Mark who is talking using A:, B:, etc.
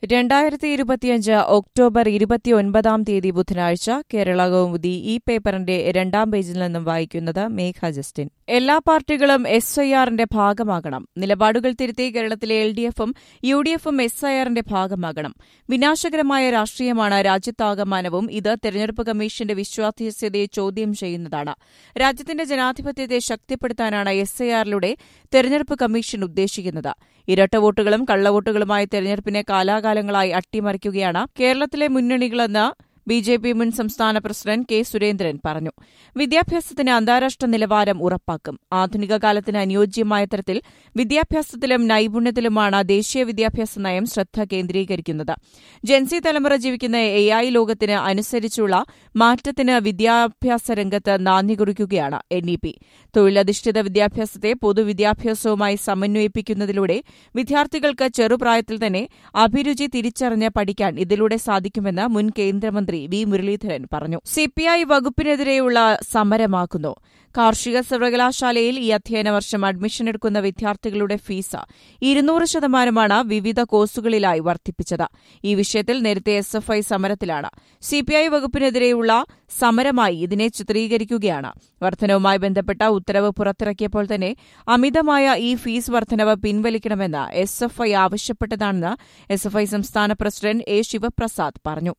A: രണ്ടായിരത്തി ഇരുപത്തിയഞ്ച് ഒക്ടോബർ ഇരുപത്തിയൊൻപതാം തീയതി ബുധനാഴ്ച കേരള കൗമുദി ഈ പേപ്പറിന്റെ രണ്ടാം പേജിൽ നിന്നും വായിക്കുന്നത് മേഘ ജസ്റ്റിൻ എല്ലാ പാർട്ടികളും എസ് ഐ ആറിന്റെ ഭാഗമാകണം നിലപാടുകൾ തിരുത്തി കേരളത്തിലെ എൽ ഡി എഫും യു ഡി എഫും എസ് ഐ ആറിന്റെ ഭാഗമാകണം വിനാശകരമായ രാഷ്ട്രീയമാണ് രാജ്യത്താകമാനവും ഇത് തെരഞ്ഞെടുപ്പ് കമ്മീഷന്റെ വിശ്വാസ്യതയെ ചോദ്യം ചെയ്യുന്നതാണ് രാജ്യത്തിന്റെ ജനാധിപത്യത്തെ ശക്തിപ്പെടുത്താനാണ് എസ് ഐ ആറിലൂടെ തെരഞ്ഞെടുപ്പ് കമ്മീഷൻ ഉദ്ദേശിക്കുന്നത് ഇരട്ട വോട്ടുകളും കള്ളവോട്ടുകളുമായി തെരഞ്ഞെടുപ്പിനെ കാലാകാലങ്ങളായി അട്ടിമറിക്കുകയാണ് കേരളത്തിലെ മുന്നണികളെന്ന് ബി ജെ പി മുൻ സംസ്ഥാന പ്രസിഡന്റ് കെ സുരേന്ദ്രൻ പറഞ്ഞു വിദ്യാഭ്യാസത്തിന് അന്താരാഷ്ട്ര നിലവാരം ഉറപ്പാക്കും ആധുനിക കാലത്തിന് അനുയോജ്യമായ തരത്തിൽ വിദ്യാഭ്യാസത്തിലും നൈപുണ്യത്തിലുമാണ് ദേശീയ വിദ്യാഭ്യാസ നയം ശ്രദ്ധ കേന്ദ്രീകരിക്കുന്നത് ജൻസി തലമുറ ജീവിക്കുന്ന എ ഐ ലോകത്തിന് അനുസരിച്ചുള്ള മാറ്റത്തിന് വിദ്യാഭ്യാസ രംഗത്ത് നാന്ദി കുറിക്കുകയാണ് എൻ ഇ പി തൊഴിലധിഷ്ഠിത വിദ്യാഭ്യാസത്തെ പൊതുവിദ്യാഭ്യാസവുമായി സമന്വയിപ്പിക്കുന്നതിലൂടെ വിദ്യാർത്ഥികൾക്ക് ചെറുപ്രായത്തിൽ തന്നെ അഭിരുചി തിരിച്ചറിഞ്ഞ് പഠിക്കാൻ ഇതിലൂടെ സാധിക്കുമെന്ന് മുൻ കേന്ദ്രമന്ത്രി വി മുരളീധരൻ പറഞ്ഞു സിപിഐ വകുപ്പിനെതിരെയുള്ള സമരമാക്കുന്നു കാർഷിക സർവകലാശാലയിൽ ഈ അധ്യയന വർഷം അഡ്മിഷൻ എടുക്കുന്ന വിദ്യാർത്ഥികളുടെ ഫീസ് ഇരുന്നൂറ് ശതമാനമാണ് വിവിധ കോഴ്സുകളിലായി വർദ്ധിപ്പിച്ചത് ഈ വിഷയത്തിൽ നേരത്തെ എസ് എഫ് ഐ സമരത്തിലാണ് സിപിഐ വകുപ്പിനെതിരെയുള്ള സമരമായി ഇതിനെ ചിത്രീകരിക്കുകയാണ് വർധനവുമായി ബന്ധപ്പെട്ട ഉത്തരവ് പുറത്തിറക്കിയപ്പോൾ തന്നെ അമിതമായ ഈ ഫീസ് വർധനവ് പിൻവലിക്കണമെന്ന് എസ് എഫ് ഐ ആവശ്യപ്പെട്ടതാണെന്ന് എസ് എഫ് ഐ സംസ്ഥാന പ്രസിഡന്റ് എ ശിവപ്രസാദ് പറഞ്ഞു